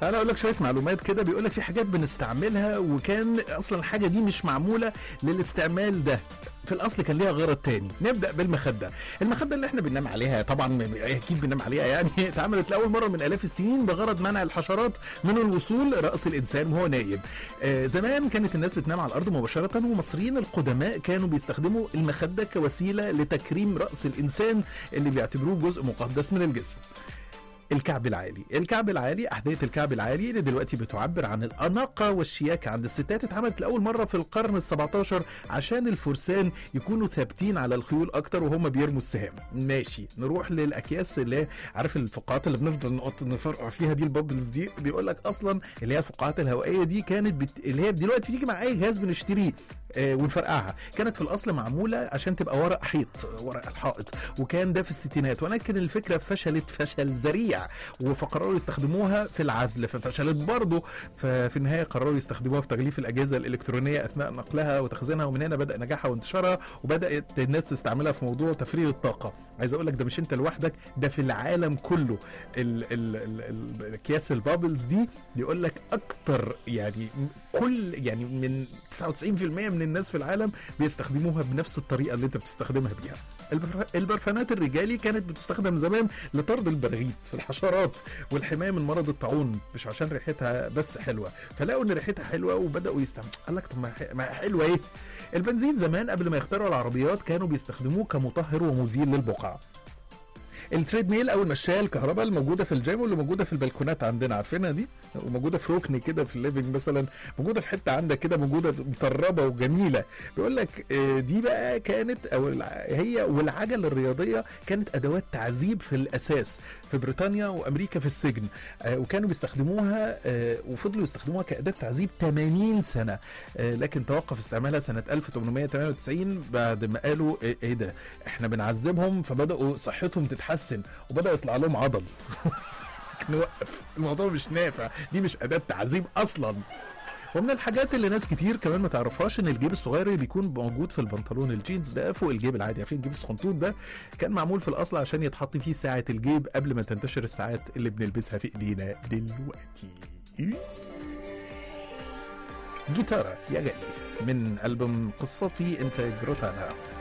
انا اقول لك شويه معلومات كده بيقول لك في حاجات بنستعملها وكان اصلا الحاجه دي مش معموله للاستعمال ده في الاصل كان ليها غرض تاني نبدا بالمخده المخده اللي احنا بننام عليها طبعا اكيد بننام عليها يعني اتعملت لاول مره من الاف السنين بغرض منع الحشرات من الوصول لراس الانسان وهو نايم آه زمان كانت الناس بتنام على الارض مباشره ومصريين القدماء كانوا بيستخدموا المخده كوسيله لتكريم راس الانسان اللي بيعتبروه جزء مقدس من الجسم الكعب العالي الكعب العالي أحذية الكعب العالي اللي دلوقتي بتعبر عن الأناقة والشياكة عند الستات اتعملت لأول مرة في القرن ال17 عشان الفرسان يكونوا ثابتين على الخيول أكتر وهم بيرموا السهام ماشي نروح للأكياس اللي عارف الفقاعات اللي بنفضل نقط نفرقع فيها دي البابلز دي بيقول لك أصلا اللي هي الفقاعات الهوائية دي كانت بت... اللي هي دلوقتي بتيجي مع أي جهاز بنشتريه آه، ونفرقعها كانت في الاصل معموله عشان تبقى ورق حيط ورق الحائط وكان ده في الستينات ولكن الفكره فشلت فشل ذريع وفقرروا يستخدموها في العزل ففشلت برضه ففي النهايه قرروا يستخدموها في تغليف الاجهزه الالكترونيه اثناء نقلها وتخزينها ومن هنا بدا نجاحها وانتشارها وبدات الناس تستعملها في موضوع تفريغ الطاقه عايز اقول لك ده مش انت لوحدك ده في العالم كله ال- ال- ال- ال- اكياس البابلز دي بيقول لك اكتر يعني كل يعني من 99% من الناس في العالم بيستخدموها بنفس الطريقه اللي انت بتستخدمها بيها البرف- البرفانات الرجالي كانت بتستخدم زمان لطرد البراغيث الحشرات والحمايه من مرض الطاعون مش عشان ريحتها بس حلوه فلقوا ان ريحتها حلوه وبداوا يستعملوا قال لك طب ما ح- ما حلوه ايه البنزين زمان قبل ما يخترعوا العربيات كانوا بيستخدموه كمطهر ومزيل للبقع التريد ميل او المشايه الكهرباء الموجوده في الجيم واللي موجوده في البلكونات عندنا عارفينها دي وموجوده في ركن كده في الليفنج مثلا موجوده في حته عندك كده موجوده مطربه وجميله بيقول لك آه، دي بقى كانت او الع- هي والعجل الرياضيه كانت ادوات تعذيب في الاساس في بريطانيا وامريكا في السجن آه، وكانوا بيستخدموها آه، وفضلوا يستخدموها كاداه تعذيب 80 سنه آه، لكن توقف استعمالها سنه 1898 بعد ما قالوا ايه إيه ده احنا بنعذبهم فبداوا صحتهم تتحسن وبدا يطلع لهم عضل نوقف الموضوع مش نافع دي مش اداه تعذيب اصلا ومن الحاجات اللي ناس كتير كمان ما تعرفهاش ان الجيب الصغير اللي بيكون موجود في البنطلون الجينز ده فوق الجيب العادي عارفين الجيب الصغنطوط ده كان معمول في الاصل عشان يتحط فيه ساعه الجيب قبل ما تنتشر الساعات اللي بنلبسها في ايدينا دلوقتي جيتارة يا غالي من ألبوم قصتي انتاج روتانا